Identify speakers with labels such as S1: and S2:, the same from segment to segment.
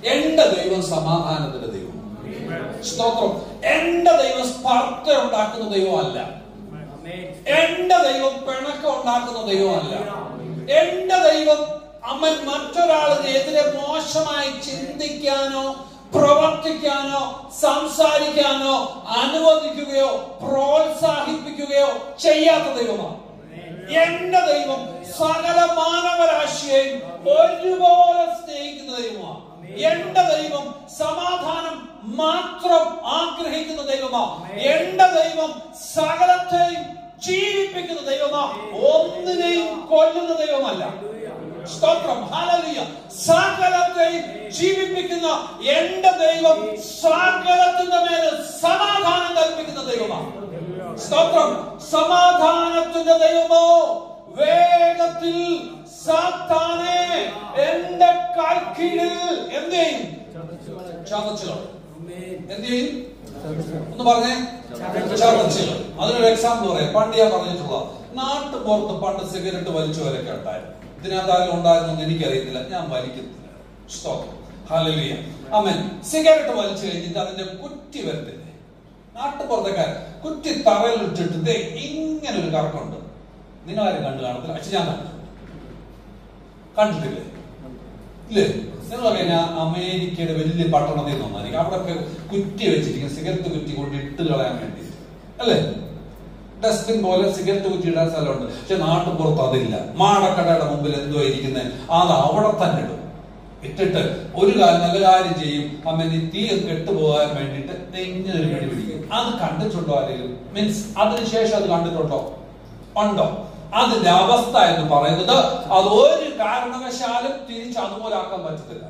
S1: എന്റെ ദൈവം സമാധാനത്തിന്റെ ദൈവം സ്തോത്രം എന്റെ ദൈവം സ്പർദ്ധ ഉണ്ടാക്കുന്ന ദൈവമല്ല എന്റെ ദൈവം പിണക്കം ഉണ്ടാക്കുന്ന ദൈവമല്ല എന്റെ ദൈവം അമ്മൻ മറ്റൊരാളിനെതിരെ മോശമായി ചിന്തിക്കാനോ പ്രവർത്തിക്കാനോ സംസാരിക്കാനോ അനുവദിക്കുകയോ പ്രോത്സാഹിപ്പിക്കുകയോ ചെയ്യാത്ത ദൈവമാണ് എന്റെ ദൈവം സകല മാനവരാശിയെയും ഒരുപോലെ സ്നേഹിക്കുന്ന ദൈവമാണ് എന്റെ ദൈവം സമാധാനം മാത്രം ആഗ്രഹിക്കുന്ന ദൈവമാ എന്റെ ദൈവം സകലത്തെയും ജീവിപ്പിക്കുന്ന ദൈവമാ ഒന്നിനെയും കൊല്ലുന്ന ദൈവമല്ല സ്തോത്രം ഹല്ലേലൂയ സകലത്തെയും ജീവിപ്പിക്കുന്ന എന്റെ ദൈവം സകലത്തിന്റെ മേലെ സമാധാനം കൽപ്പിക്കുന്ന ദൈവമാണ് സ്തോത്രം സമാധാനത്തിന്റെ ദൈവമോ വേഗത്തിൽ സാത്താനെ എന്റെ കാൽക്കീഴിൽ എന്ത് ചെയ്യും ചതച്ചു കളയും. എന്ത് ചെയ്യും ഒന്ന് പറഞ്ഞേ ചതച്ചു കളയും. അതിനൊരു എക്സാമ്പിൾ പറയാം പണ്ട് ഞാൻ പറഞ്ഞിട്ടുള്ള നാട്ടുപുറത്ത് പണ്ട് സിഗരറ്റ് വലിച്ചവരൊക്കെ ഉണ്ടായിരുന്നു ഇതിനകത്ത് ആരും ഉണ്ടായിരുന്നെന്ന് എനിക്കറിയത്തില്ല ഞാൻ വലിക്കുന്നില്ല സ്തോത്രം ഹല്ലേലൂയ ആമേൻ സിഗരറ്റ് വലിച്ചു കഴിഞ്ഞിട്ട് അതിന്റെ കുറ്റി വരത്തില്ലേ നാട്ടുപുറത്തേക്കാരൻ കുറ്റി തറയിലിട്ടിട്ട് ദേ ഇങ്ങനെ ഒരു കറക്കമുണ്ട് നിങ്ങളാരും കണ്ടു കാണത്തില്ല പക്ഷെ ഞാൻ കണ്ടിട്ടുണ്ട് കണ്ടിട്ടില്ലേ ഇല്ലേ നിങ്ങളൊക്കെ ഞാൻ അമേരിക്കയുടെ വലിയ പട്ടണത്തിൽ നിന്നായിരിക്കും അവിടെ കുറ്റി വെച്ചിരിക്കും സിഗരറ്റ് കുറ്റി കൊണ്ട് ഇട്ട് കളയാൻ വേണ്ടി അല്ലേ ഡസ്റ്റ്ബിൻ പോലെ സിഗരറ്റ് കുറ്റി ഇടാൻ സ്ഥലമുണ്ട് പക്ഷെ നാട്ടുപുറത്ത് അതില്ല മാടക്കടയുടെ മുമ്പിൽ എന്തോ ഇരിക്കുന്നത് അത് അവിടെ തന്നെ ഇടും ഇട്ടിട്ട് ഒരു കാര്യം നല്ല കാര്യം ചെയ്യും അമ്മ നീ തീ കെട്ടുപോകാൻ വേണ്ടിയിട്ട് ദേ ഇങ്ങനെ ഒരു പിടി പിടിക്കും അത് കണ്ടിട്ടുണ്ടോ ആരെങ്കിലും മീൻസ് അതിനുശേഷം അത് കണ്ടിട്ടുണ്ടോ ഉണ്ടോ അതിന്റെ അവസ്ഥ എന്ന് പറയുന്നത് അത് ഒരു കാരണവശാലും തിരിച്ച് അതുപോലെ ആക്കാൻ പറ്റത്തില്ല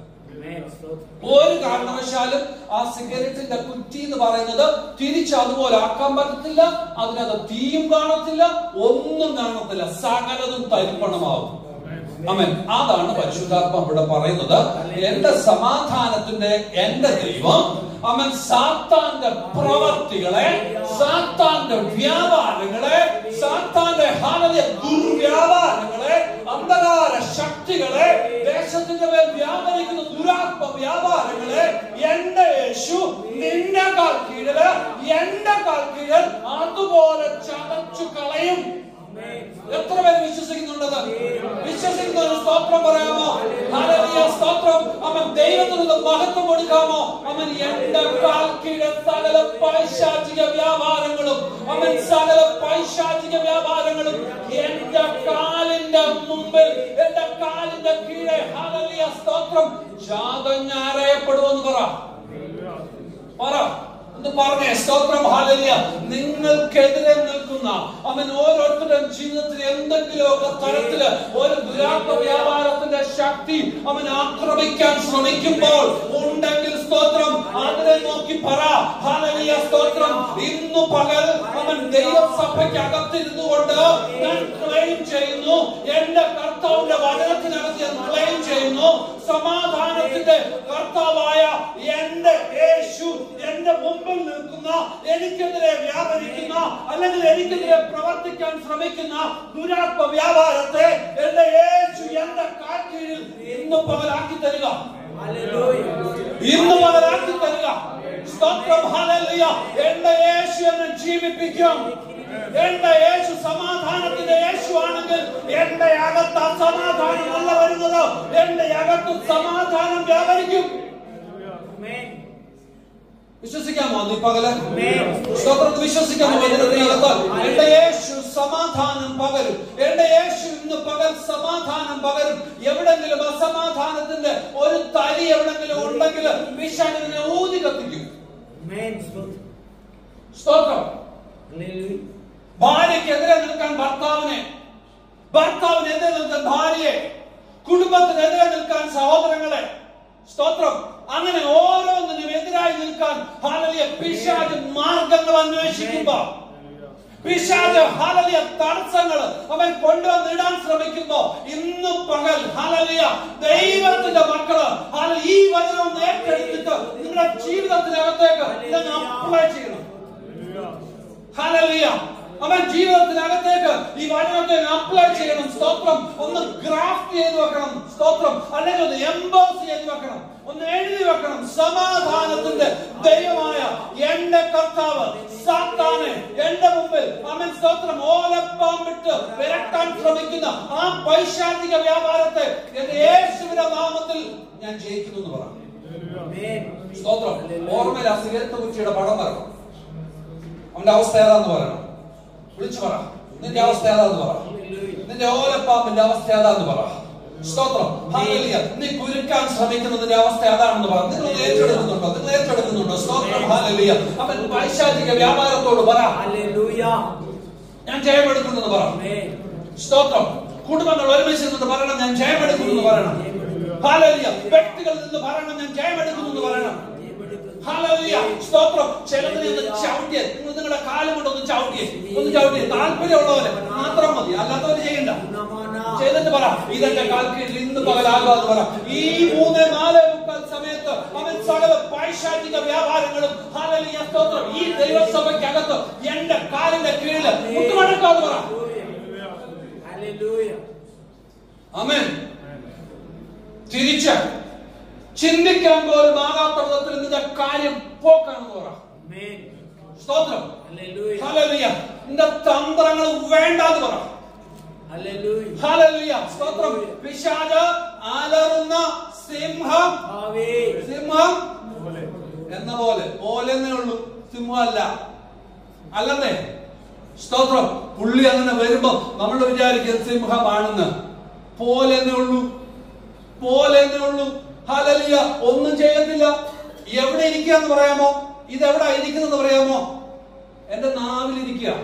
S1: ഒരു കാരണവശാലും ആ സിഗരറ്റിന്റെ കുറ്റി എന്ന് പറയുന്നത് തിരിച്ച് അതുപോലെ ആക്കാൻ പറ്റത്തില്ല അതിനകത്ത് തീയും കാണത്തില്ല ഒന്നും കാണത്തില്ല സകലതും തരിപ്പണമാവും അമൻ അതാണ് പരിശുദ്ധാത്മ ഇവിടെ പറയുന്നത് എന്റെ സമാധാനത്തിന്റെ എന്റെ ദൈവം അവൻ സാത്താന്റെ പ്രവർത്തികളെ സാത്താന്റെ വ്യാപാരങ്ങളെ സാത്താന്റെ ഹാനലിയ ദുർവ്യാപാരങ്ങളെ അന്ധകാര ശക്തികളെ ദേശത്തിന്റെ മേൽ വ്യാപരിക്കുന്ന ദുരാത്മ വ്യാപാരങ്ങളെ എന്റെ യേശു നിന്റെ കാൽ കീഴില് എന്റെ കാൽ കീഴിൽ അതുപോലെ ചതച്ചു കളയും എത്ര പേര് വിശ്വസിക്കുന്നുണ്ടത് വിശ്വസിക്കുന്ന ഒരു സ്തോത്രം പറയാമോ ഹല്ലേലൂയ സ്തോത്രം അവൻ ദൈവത്തിന് മഹത്വം കൊടുക്കാമോ അവൻ എന്റെ കാൽ കീഴ സകല പൈശാചിക വ്യാപാരങ്ങളും അവൻ സകല പൈശാചിക വ്യാപാരങ്ങളും എന്റെ കാലിന്റെ മുമ്പിൽ എന്റെ കാലിന്റെ കീഴെ ഹല്ലേലൂയ സ്തോത്രം ചാതഞ്ഞാറയപ്പെടുമെന്ന് പറ പറ എന്ന് പറഞ്ഞേ സ്തോത്രം ഹാലലിയ നിങ്ങൾക്കെതിരെ നിൽക്കുന്ന അവൻ ഓരോരുത്തരുടെയും ജീവിതത്തിൽ എന്തെങ്കിലുമൊക്കെ തരത്തില് ഒരു ദുരാത്മ വ്യാപാരത്തിന്റെ ശക്തി അവൻ ആക്രമിക്കാൻ ശ്രമിക്കുമ്പോൾ ഉണ്ടെങ്കിൽ സ്തോത്രം അതിനെ നോക്കി പറ ഹാലലിയ സ്തോത്രം ഇന്നു പകൽ അവൻ ദൈവസഭയ്ക്ക് അകത്തിരുന്നു കൊണ്ട് ഞാൻ ക്ലെയിം ചെയ്യുന്നു എന്റെ കർത്താവിന്റെ വചനത്തിനകത്ത് ഞാൻ ക്ലെയിം ചെയ്യുന്നു സമാധാനത്തിന്റെ കർത്താവായ എന്റെ യേശു എന്റെ മുമ്പിൽ നിൽക്കുന്ന എനിക്കെതിരെ വ്യാപരിക്കുന്ന അല്ലെങ്കിൽ എനിക്കെതിരെ പ്രവർത്തിക്കാൻ ശ്രമിക്കുന്ന ദുരാത്മ വ്യാപാരത്തെ എന്റെ യേശു എന്റെ കാൽക്കീഴിൽ ഇന്ന് പകലാക്കി തരിക ഇന്ന് പകലാക്കി തരിക സ്തോത്രം ഹല്ലേലൂയ എന്റെ യേശു എന്നെ ജീവിപ്പിക്കും എന്റെ യേശു സമാധാനത്തിന്റെ യേശു ആണെങ്കിൽ എന്റെ അകത്ത് അസമാധാനമല്ല വരുന്നത് എന്റെ അകത്ത് സമാധാനം വ്യാപരിക്കും വിശ്വസിക്കാമോ നീ പകല് സ്തോത്രം വിശ്വസിക്കാമോ വചനത്തിനകത്ത് എന്റെ യേശു സമാധാനം പകരും എന്റെ യേശു ഇന്ന് പകൽ സമാധാനം പകരും എവിടെങ്കിലും അസമാധാനത്തിന്റെ ഒരു തരി എവിടെങ്കിലും ഉണ്ടെങ്കിൽ വിഷാദിനെ ഊതി കത്തിക്കും സ്തോത്രം ഭാര്യയ്ക്കെതിരെ നിൽക്കാൻ ഭർത്താവിനെ ഭർത്താവിനെതിരെ നിൽക്കാൻ ഭാര്യയെ കുടുംബത്തിനെതിരെ നിൽക്കാൻ സഹോദരങ്ങളെ സ്തോത്രം അങ്ങനെ ഓരോന്നിനും എതിരായി നിൽക്കാൻ ഹാലലിയ പിശാജ് മാർഗങ്ങൾ അന്വേഷിക്കുമ്പോ പിശാജ് ഹാലലിയ തടസ്സങ്ങൾ അവൻ കൊണ്ടുവന്നിടാൻ ശ്രമിക്കുമ്പോ ഇന്ന് പകൽ ഹാലലിയ ദൈവത്തിന്റെ മക്കള് ഹാല ഈ വചനം ഒന്ന് ഏറ്റെടുത്തിട്ട് നിങ്ങളുടെ ജീവിതത്തിനകത്തേക്ക് ഇതങ്ങ് അപ്ലൈ ചെയ്യണം ഹല്ലേലൂയ അവൻ ജീവിതത്തിനകത്തേക്ക് ഈ വചനത്തെ അപ്ലൈ ചെയ്യണം സ്തോത്രം ഒന്ന് ഗ്രാഫ്റ്റ് ചെയ്ത് വെക്കണം സ്തോത്രം അല്ലെങ്കിൽ ഒന്ന് എംബോസ് ചെയ്ത് വെക്കണം ഒന്ന് എഴുതി വെക്കണം സമാധാനത്തിന്റെ ദൈവമായ എന്റെ കർത്താവ് സാത്താനെ എന്റെ മുമ്പിൽ അവൻ സ്തോത്രം ഓലപ്പാമ്പിട്ട് വിരട്ടാൻ ശ്രമിക്കുന്ന ആ പൈശാചിക വ്യാപാരത്തെ എന്റെ യേശുവിന്റെ നാമത്തിൽ ഞാൻ ജയിക്കുന്നു എന്ന് പറയാം സ്തോത്രം ഓർമ്മയിൽ ആ സിഗരറ്റ് കുറ്റിയുടെ പടം വരണം അവന്റെ അവസ്ഥ ഏതാന്ന് പറയണം വിളിച്ചു പറ നിന്റെ അവസ്ഥ ഏതാന്ന് പറ നിന്റെ ഓലപ്പാമ്പിന്റെ അവസ്ഥ ഏതാന്ന് പറ സ്തോത്രം ഹല്ലേലൂയ. നീ കുരുക്കാൻ ശ്രമിക്കുന്നതിന്റെ അവസ്ഥ ഏതാണെന്ന് പറ നിങ്ങൾ ഒന്ന് ഏറ്റെടുക്കുന്നുണ്ടോ നിങ്ങൾ ഏറ്റെടുക്കുന്നുണ്ടോ സ്തോത്രം ഹാലലിയ അവൻ പൈശാചിക വ്യാപാരത്തോട് പറ ഞാൻ ജയമെടുക്കുന്നെന്ന് പറ സ്തോത്രം കുടുംബങ്ങൾ ഒരുമിച്ച് നിന്ന് പറയണം ഞാൻ ജയമെടുക്കുന്നു പറയണം ഹാലലിയ വ്യക്തികളിൽ നിന്ന് പറയണം ഞാൻ ജയമെടുക്കുന്നു പറയണം ഹാലലിയ സ്തോത്രം ചിലതിനെ ഒന്ന് ചവിട്ടിയേ നിങ്ങൾ നിങ്ങളുടെ കാലം കൊണ്ട് ഒന്ന് ചവിട്ടിയേ ഒന്ന് ചവിട്ടിയേ താല്പര്യമുള്ളവരെ മാത്രം മതി അല്ലാത്തവര് ചെയ്യണ്ട ചെയ്തിട്ട് പറ ഇതെന്റെ കാൽക്കീഴിൽ ഇന്ന് പകലാകാന്ന് പറ ഈ മൂന്ന് നാല് മുക്കാൽ സമയത്ത് അവൻ സകല പൈശാചിക വ്യാപാരങ്ങളും ഹാലലിയ സ്തോത്രം ഈ ദൈവസഭയ്ക്കകത്ത് എന്റെ കാലിന്റെ കീഴിൽ മുട്ടുമടക്കാന്ന് പറ അമേൻ തിരിച്ച് ചിന്തിക്കാൻ പോലും ആകാത്ത വിധത്തിൽ നിന്റെ കാര്യം പോക്കാണെന്ന് പറ സ്തോത്രം ഹാലലിയ നിന്റെ തന്ത്രങ്ങൾ വേണ്ടാന്ന് പറ ഹാലലിയ സ്തോത്രം പിശാച് അലറുന്ന സിംഹം സിംഹം എന്ന പോലെ പോലെന്നേ ഉള്ളൂ സിംഹമല്ല അല്ലെന്നേ സ്തോത്രം പുള്ളി അങ്ങനെ വരുമ്പോ നമ്മൾ വിചാരിക്കും സിംഹമാണെന്ന് പോലെന്നേ ഉള്ളൂ പോലെന്നേ ഉള്ളൂ ഹലലിയ ഒന്നും ചെയ്യത്തില്ല എവിടെ ഇരിക്കുക എന്ന് പറയാമോ ഇത് എവിടെ ഇരിക്കുന്നെന്ന് പറയാമോ എന്റെ നാവിലിരിക്കുക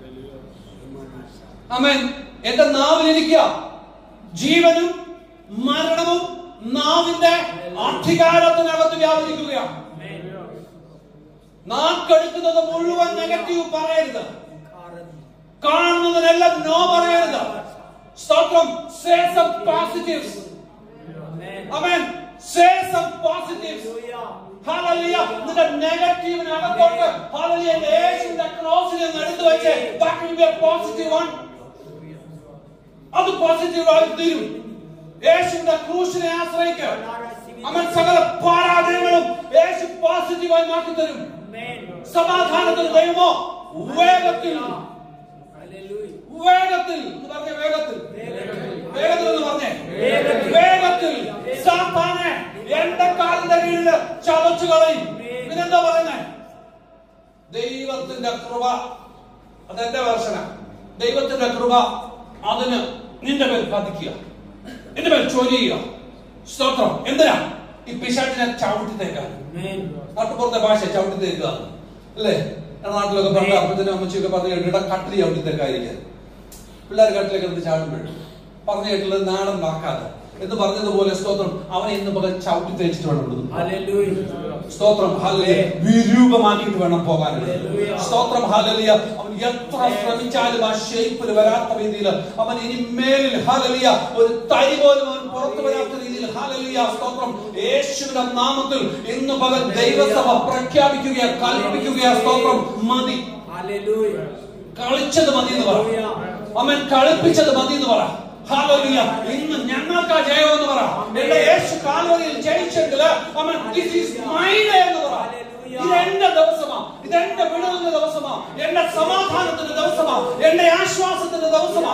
S1: അമേൻ എന്റെ നാവിലിരിക്കുക ജീവനും മരണവും നാവിന്റെ അധികാരത്തിനകത്ത് വ്യാപരിക്കുകയാണ് നാക്കെടുക്കുന്നത് മുഴുവൻ നെഗറ്റീവ് പറയരുത് കാണുന്നതിനെല്ലാം നോ പറയരുത് സ്തോത്രം say some positives amen say some positives hallelujah നിന്റെ നെഗറ്റീവിനകത്തോട്ട് ഹല്ലേലൂയ യേശുവിന്റെ ക്രോസിൽ നിന്ന് എടുത്തു വെച്ച് that will be a positive one അത് പോസിറ്റീവ് ആയി തീരും യേശുവിന്റെ ക്രൂശിനെ ആശ്രയിക്കുക അവൻ സകല പാരാജയങ്ങളും യേശു പോസിറ്റീവായി മാറ്റി തരും സമാധാനത്തിന് ദൈവമോ വേഗത്തിൽ വേഗത്തിൽ എന്ന് പറഞ്ഞ വേഗത്തിൽ വേഗത്തിൽ എന്ന് പറഞ്ഞേ വേഗത്തിൽ സാത്താനെ എന്റെ കാലിന്റെ കീഴില് ചതച്ചു കളയും പിന്നെന്താ പറയുന്നേ ദൈവത്തിന്റെ കൃപ അതെന്റെ വേർഷന ദൈവത്തിന്റെ കൃപ അതിന് നിന്റെ മേൽ പതിക്കുക നിന്റെ മേൽ ചൊരിയുക സ്തോത്രം എന്തിനാ ഈ പിശാട്ടിനെ ചവിട്ടി തേക്കാൻ നാട്ടുപുറത്തെ ഭാഷ ചവിട്ടി തേക്കുക അല്ലേ ഞങ്ങളുടെ നാട്ടിലൊക്കെ പറഞ്ഞ അപ്പത്തിനും അമ്മച്ചിയൊക്കെ പറഞ്ഞു കേട്ടിട്ട് കട്ടിൽ ചവിട്ടി തേക്കാതിരിക്കാൻ പിള്ളേർ കട്ടിലേക്ക് എടുത്ത് ചാടുമ്പോഴും പറഞ്ഞു കേട്ടുള്ളത് നാടൻ വാക്കാതെ എന്ന് പറഞ്ഞതുപോലെ സ്തോത്രം അവനെ ഇന്ന് പകൽ ചവിട്ടി തേച്ചിട്ട് വേണം ഇവിടുന്ന് സ്തോത്രം ഹാലലിയ വിരൂപമാക്കിയിട്ട് വേണം പോകാൻ സ്തോത്രം ഹാലലിയ അവൻ എത്ര ശ്രമിച്ചാലും ആ ഷേപ്പിൽ വരാത്ത രീതിയിൽ അവൻ ഇനി മേലിൽ ഹാലലിയ ഒരു തരി പോലും അവൻ പുറത്തു വരാത്ത രീതിയിൽ ഹാലലിയ സ്തോത്രം യേശുവിന്റെ നാമത്തിൽ ഇന്ന് പകൽ ദൈവസഭ പ്രഖ്യാപിക്കുകയാ കൽപ്പിക്കുകയാ സ്തോത്രം മതി കളിച്ചത് മതി എന്ന് പറ അവൻ കളിപ്പിച്ചത് മതി എന്ന് പറ ഹാലലിയ ഇന്ന് ഞങ്ങൾക്ക് ജയം എന്ന് പറ എന്റെ യേശു കാൽവരിയിൽ ജയിച്ചെങ്കിൽ അവൻ ദിസ് ഈസ് മൈ ഡേ എന്ന് പറ ഇതെന്റെ ദിവസമാ ഇതെന്റെ വിടുതലിന്റെ ദിവസമാ എന്റെ സമാധാനത്തിന്റെ ദിവസമാ എന്റെ ആശ്വാസത്തിന്റെ ദിവസമാ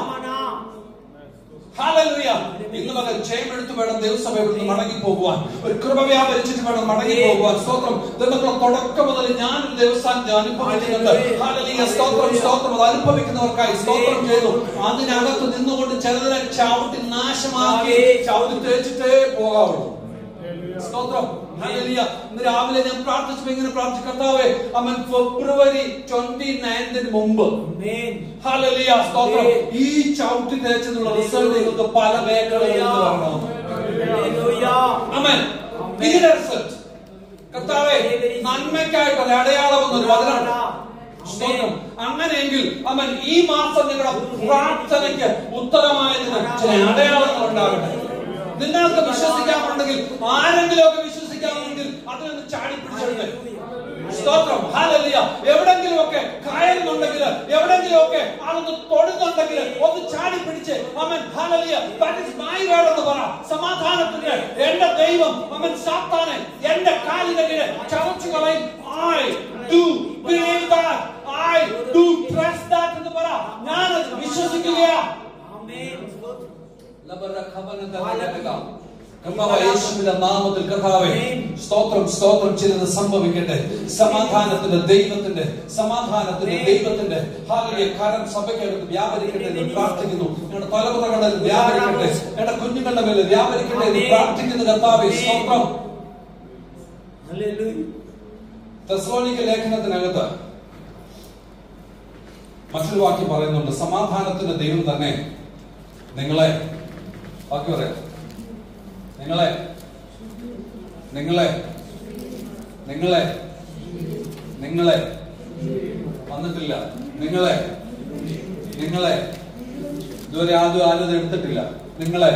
S1: ഹാലലുയ ഇന്ന് മകൻ ജയമെടുത്ത് വേണം ദൈവസഭ ഇവിടുന്ന് മടങ്ങി പോകുവാൻ ഒരു കൃപ വ്യാപരിച്ചിട്ട് വേണം മടങ്ങി പോകുവാൻ സ്തോത്രം ദൈവങ്ങളെ തുടക്കം മുതൽ ഞാൻ ഒരു ദിവസം അനുഭവിക്കുന്നുണ്ട് ഹാലലിയ സ്തോത്രം സ്തോത്രം അത് അനുഭവിക്കുന്നവർക്കായി സ്തോത്രം ചെയ്തു അതിനകത്ത് നിന്നുകൊണ്ട് ചിലതിനെ ചവിട്ടി നാശമാക്കി ചവിട്ടി തേച്ചിട്ടേ പോകാവുള്ളൂ സ്തോത്രം ഹല്ലേലൂയ. ഇന്ന് രാവിലെ ഞാൻ പ്രാർത്ഥിച്ചപ്പോ ഇങ്ങനെ പ്രാർത്ഥിച്ചു കർത്താവേ അവൻ ഫെബ്രുവരി ട്വന്റി നയൻതിന് മുമ്പ് ഹല്ലേലൂയ സ്തോത്രം ഈ ചവിട്ടി തേച്ചതിനുള്ള റിസൾട്ട് നിങ്ങൾക്ക് പല മേഖലകളിൽ നിന്ന് വരണം അമൻ ഇതിന്റെ റിസൾട്ട് കർത്താവേ നന്മയ്ക്കായിട്ടുള്ള അടയാളം എന്നൊരു വചനം സ്തോത്രം അങ്ങനെയെങ്കിൽ അവൻ ഈ മാസം നിങ്ങളുടെ പ്രാർത്ഥനയ്ക്ക് ഉത്തരമായതിന് ചില അടയാളങ്ങൾ ഉണ്ടാകട്ടെ നിങ്ങൾക്ക് വിശ്വസിക്കാമുണ്ടെങ്കിൽ ആരെങ്കിലും ഒക്കെ വിശ്വസിക്കാമെങ്കിൽ അതിനൊന്ന് ചാടി പിടിച്ചെടുത്ത് സ്തോത്രം ഹാലലിയ എവിടെങ്കിലും ഒക്കെ കയറുന്നുണ്ടെങ്കിൽ എവിടെങ്കിലും ഒക്കെ ഉണ്ടെങ്കിൽ ഒന്ന് ചാടി പിടിച്ച് അവൻ hallelujah that is my word എന്ന് പറ സമാധാനത്തിന് എന്റെ ദൈവം അവൻ സാത്താനെ എന്റെ കാലിന്റെ കീഴെ ചവച്ചു കളയും I do believe that I do trust that എന്ന് പറ ഞാൻ അത് വിശ്വസിക്കുകയാ
S2: ആമേൻ സ്തോത്രം
S1: കർത്താവായ യേശുവിന്റെ നാമത്തിൽ കർത്താവേ സ്തോത്രം സ്തോത്രം ചിലത് സംഭവിക്കട്ടെ സമാധാനത്തിന്റെ ദൈവത്തിന്റെ സമാധാനത്തിന്റെ ദൈവത്തിന്റെ ഹാലിയ കരം സഭയ്ക്കകത്ത് വ്യാപരിക്കട്ടെ എന്ന് പ്രാർത്ഥിക്കുന്നു ഞങ്ങളുടെ തലമുറകളിൽ വ്യാപരിക്കട്ടെ ഞങ്ങളുടെ കുഞ്ഞുങ്ങളുടെ മേലെ വ്യാപരിക്കട്ടെ എന്ന് പ്രാർത്ഥിക്കുന്നു കർത്താവേ സ്തോത്രം
S2: ഹല്ലേലൂയ
S1: തെസ്ലോനിക്ക ലേഖനത്തിനകത്ത് മറ്റൊരു വാക്യം പറയുന്നുണ്ട് സമാധാനത്തിന്റെ ദൈവം തന്നെ നിങ്ങളെ ബാക്കി പറയാം നിങ്ങളെ നിങ്ങളെ നിങ്ങളെ നിങ്ങളെ വന്നിട്ടില്ല നിങ്ങളെ നിങ്ങളെ ഇതുവരെ ആദ്യം ആരും എടുത്തിട്ടില്ല നിങ്ങളെ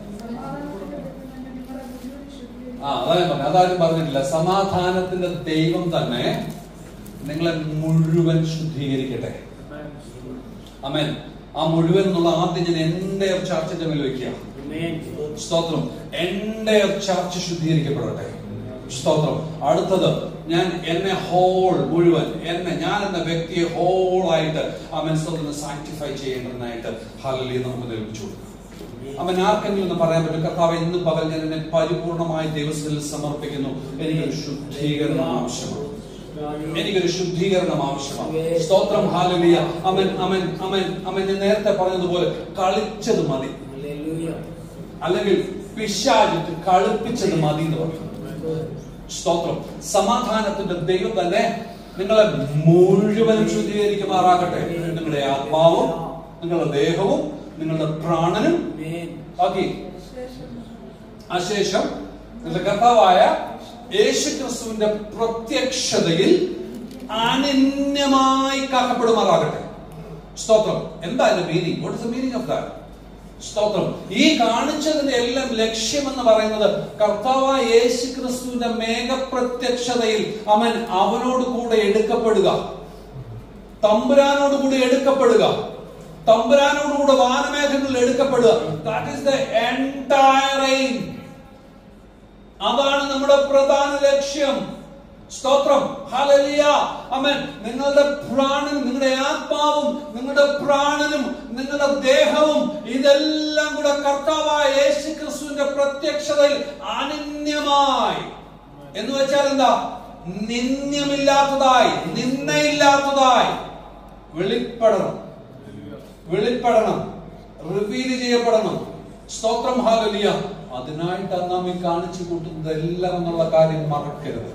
S1: ആ അതാ ഞാൻ പറഞ്ഞു അതാരും പറഞ്ഞിട്ടില്ല സമാധാനത്തിന്റെ ദൈവം തന്നെ നിങ്ങളെ മുഴുവൻ ശുദ്ധീകരിക്കട്ടെ അമേൻ ആ മുഴുവൻ എന്നുള്ള ആദ്യം ഞാൻ എന്റെ ചർച്ചിന്റെ മേൽ വെക്കുക
S2: ആമേൻ സ്തോത്രം
S1: സ്തോത്രം എന്റെ ചർച്ച ശുദ്ധീകരിക്കപ്പെടട്ടെ സ്തോത്രം അടുത്തത് ഞാൻ എന്നെ ഹോൾ മുഴുവൻ എന്നെ ഞാൻ എന്ന വ്യക്തിയെ ഹോൾ ആയിട്ട് അവൻ സ്വന്തം സാക്ടിഫൈ ചെയ്യേണ്ടതിനായിട്ട് ഹാലലി നമുക്ക് നിർമ്മിച്ചു കൊടുക്കാം അവൻ ആർക്കെങ്കിലും ഒന്ന് പറയാൻ പറ്റും കർത്താവ് ഇന്ന് പകൽ ഞാൻ എന്നെ പരിപൂർണമായി ദൈവത്തിൽ സമർപ്പിക്കുന്നു എനിക്കൊരു ശുദ്ധീകരണം ആവശ്യമാണ് എനിക്കൊരു ശുദ്ധീകരണം ആവശ്യമാണ് സ്തോത്രം ഹാലലിയ അവൻ അവൻ അവൻ അവൻ ഞാൻ നേരത്തെ പറഞ്ഞതുപോലെ കളിച്ചത് മതി
S2: ഹല്ലേലൂയ
S1: അല്ലെങ്കിൽ പിശാചിട്ട് കളിപ്പിച്ചത് മതി എന്ന് പറഞ്ഞു സ്തോത്രം സമാധാനത്തിന്റെ ദൈവം തന്നെ നിങ്ങളെ മുഴുവനും ശുദ്ധീകരിക്കുമാറാകട്ടെ നിങ്ങളുടെ ആത്മാവും നിങ്ങളുടെ ദേഹവും നിങ്ങളുടെ പ്രാണനും
S2: ആമേൻ
S1: ബാക്കി അശേഷം നിങ്ങളുടെ കർത്താവായ യേശു ക്രിസ്തുവിന്റെ പ്രത്യക്ഷതയിൽ അനന്യമായി കാക്കപ്പെടുമാറാകട്ടെ സ്തോത്രം എന്താ അതിന്റെ meaning what is the meaning of that സ്തോത്രം ഈ കാണിച്ചതിന്റെ എല്ലാം ലക്ഷ്യം എന്ന് പറയുന്നത് കർത്താവായ യേശു ക്രിസ്തുവിന്റെ മേഘപ്രത്യക്ഷതയിൽ അവൻ അവനോട് കൂടെ എടുക്കപ്പെടുക തമ്പുരാനോട് കൂടി എടുക്കപ്പെടുക തമ്പുരാനോട് കൂടെ വാനമേഘങ്ങളിൽ എടുക്കപ്പെടുക that is the entire aim അതാണ് നമ്മുടെ പ്രധാന ലക്ഷ്യം സ്തോത്രം ഹല്ലേലൂയ അമേൻ നിങ്ങളുടെ പ്രാണനും നിങ്ങളുടെ ആത്മാവും നിങ്ങളുടെ പ്രാണനും നിങ്ങളുടെ ദേഹവും ഇതെല്ലാം കൂടെ കർത്താവായ യേശു ക്രിസ്തുവിന്റെ പ്രത്യക്ഷതയിൽ അനന്യമായി എന്ന് വെച്ചാൽ എന്താ നിന്യമില്ലാത്തതായി നിന്നയില്ലാത്തതായി വെളിപ്പെടണം വെളിപ്പെടണം റിവീൽ ചെയ്യപ്പെടണം സ്തോത്രം ഹാലലിയ അതിനായിട്ടാണ് നാം ഈ കാണിച്ചു കൂട്ടുന്നത് എല്ലാം എന്നുള്ള കാര്യം മറക്കരുത്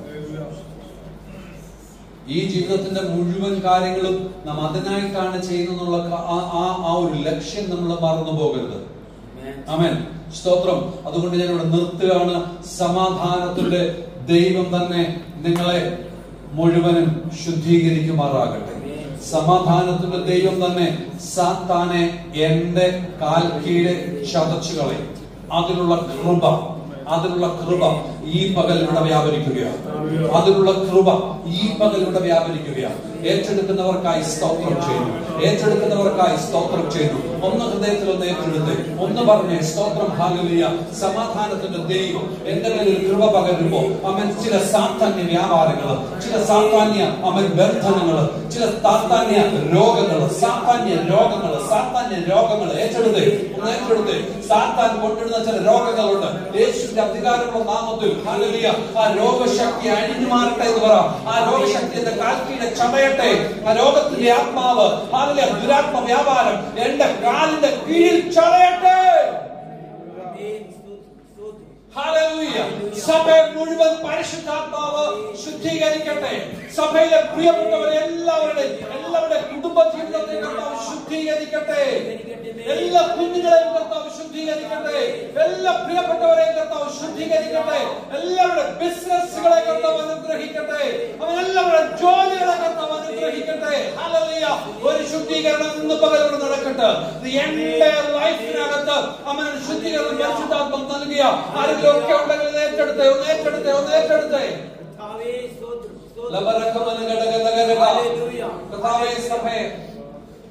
S1: ഈ ജീവിതത്തിന്റെ മുഴുവൻ കാര്യങ്ങളും നാം അതിനായിട്ടാണ് ചെയ്യുന്നുള്ള ആ- ആ ആ ഒരു ലക്ഷ്യം നമ്മൾ മറന്നു പോകരുത്
S2: ആമേൻ
S1: ആമേൻ സ്തോത്രം അതുകൊണ്ട് ഞാൻ ഇവിടെ നിർത്തുകയാണ് സമാധാനത്തിന്റെ ദൈവം തന്നെ നിങ്ങളെ മുഴുവനും ശുദ്ധീകരിക്കുമാറാകട്ടെ സമാധാനത്തിന്റെ ദൈവം തന്നെ സാത്താനെ എന്റെ കാൽ കീഴെ ചതച്ചു കളയും അതിനുള്ള കൃപ അതിനുള്ള കൃപ ഈ പകൽ ഇവിടെ വ്യാപരിക്കുകയാണ് അതിനുള്ള കൃപ ഈ പകൽ ഇവിടെ വ്യാപരിക്കുകയാണ് ഏറ്റെടുക്കുന്നവർക്കായി സ്തോത്രം ചെയ്യുന്നു ഏറ്റെടുക്കുന്നവർക്കായി സ്തോത്രം ചെയ്യുന്നു ഒന്ന് ഹൃദയത്തിൽ ഒന്ന് ഏറ്റെടുത്ത് ഒന്ന് പറഞ്ഞേ സ്തോത്രം ഹാലുലിയ സമാധാനത്തിന്റെ ദൈവം എന്റെ മേൽ ഒരു കൃപ പകരുമ്പോ അവൻ ചില സാധാന്യ വ്യാപാരങ്ങള് ചില സാധാന്യ അവൻ ബന്ധനങ്ങള് ചില സാധാന്യ രോഗങ്ങള് സാധാന്യ രോഗങ്ങള് സാധാന്യ രോഗങ്ങൾ ഏറ്റെടുത്ത് ഒന്ന് ഏറ്റെടുത്ത് സാത്താൻ കൊണ്ടിടുന്ന ചില രോഗങ്ങളുണ്ട് യേശുവിന്റെ അധികാരമുള്ള നാമത്തിൽ ഹാലലിയ ആ രോഗശക്തി അഴിഞ്ഞു മാറട്ടെ എന്ന് പറ ആ രോഗശക്തി എന്റെ കാൽക്കീഴെ ചതയട്ടെ ആ രോഗത്തിന്റെ ആത്മാവ് ഹാലലിയ ദുരാത്മ വ്യാപാരം എന്റെ കാലിന്റെ കീഴിൽ ചതയട്ടെ
S2: ആമേൻ സ്തോത്രം സ്തോത്രം
S1: ഹല്ലേലൂയ. സഭയെ മുഴുവൻ പരിശുദ്ധാത്മാവ് ശുദ്ധീകരിക്കട്ടെ സഭയിലെ പ്രിയപ്പെട്ടവരെ എല്ലാവരുടെയും എല്ലാവരുടെ കുടുംബ ജീവിതത്തെ കർത്താവ് ശുദ്ധീകരിക്കട്ടെ എല്ലാ കുഞ്ഞുങ്ങളെയും കർത്താവ് ശുദ്ധീകരിക്കട്ടെ എല്ലാ പ്രിയപ്പെട്ടവരെയും കർത്താവ് ശുദ്ധീകരിക്കട്ടെ എല്ലാവരുടെ ബിസിനസ്സുകളെ കർത്താവ് അനുഗ്രഹിക്കട്ടെ അവൻ എല്ലാവരുടെ ജോലികളെ കർത്താവ് അനുഗ്രഹിക്കട്ടെ ഹല്ലേലൂയ. ഒരു ശുദ്ധീകരണം ഇന്ന് പകലോട് നടക്കട്ടെ എന്റെ ലൈഫിനകത്ത് അവൻ ഒരു ശുദ്ധീകരണം പരിശുദ്ധാത്മം നൽകിയ ആരെങ്കിലും ഒക്കെ ഉണ്ടെങ്കിൽ ഒന്ന് ഏറ്റെടുത്തേ ഒന്ന് ഏറ്റെടുത്തേ ഒന്ന് ഏറ്റെടുത്തേ
S2: കർത്താവേ സ്തോത്രം സ്തോത്രം
S1: ലബറക്കമന ഗടഗടഗടഗ.
S2: ഹല്ലേലൂയ.
S1: കർത്താവേ സഭയെ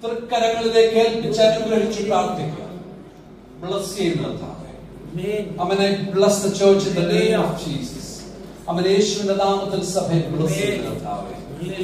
S1: തൃക്കരങ്ങളിലേക്ക് ഏൽപ്പിച്ച് അനുഗ്രഹിച്ച് പ്രാർത്ഥിക്കുക ബ്ലസ് ചെയ്യുന്ന കർത്താവേ
S2: Amen.
S1: അവനെ bless the church in the name of Jesus അവൻ യേശുവിന്റെ നാമത്തിൽ സഭയെ ബ്ലസ് ചെയ്യുന്ന കർത്താവേ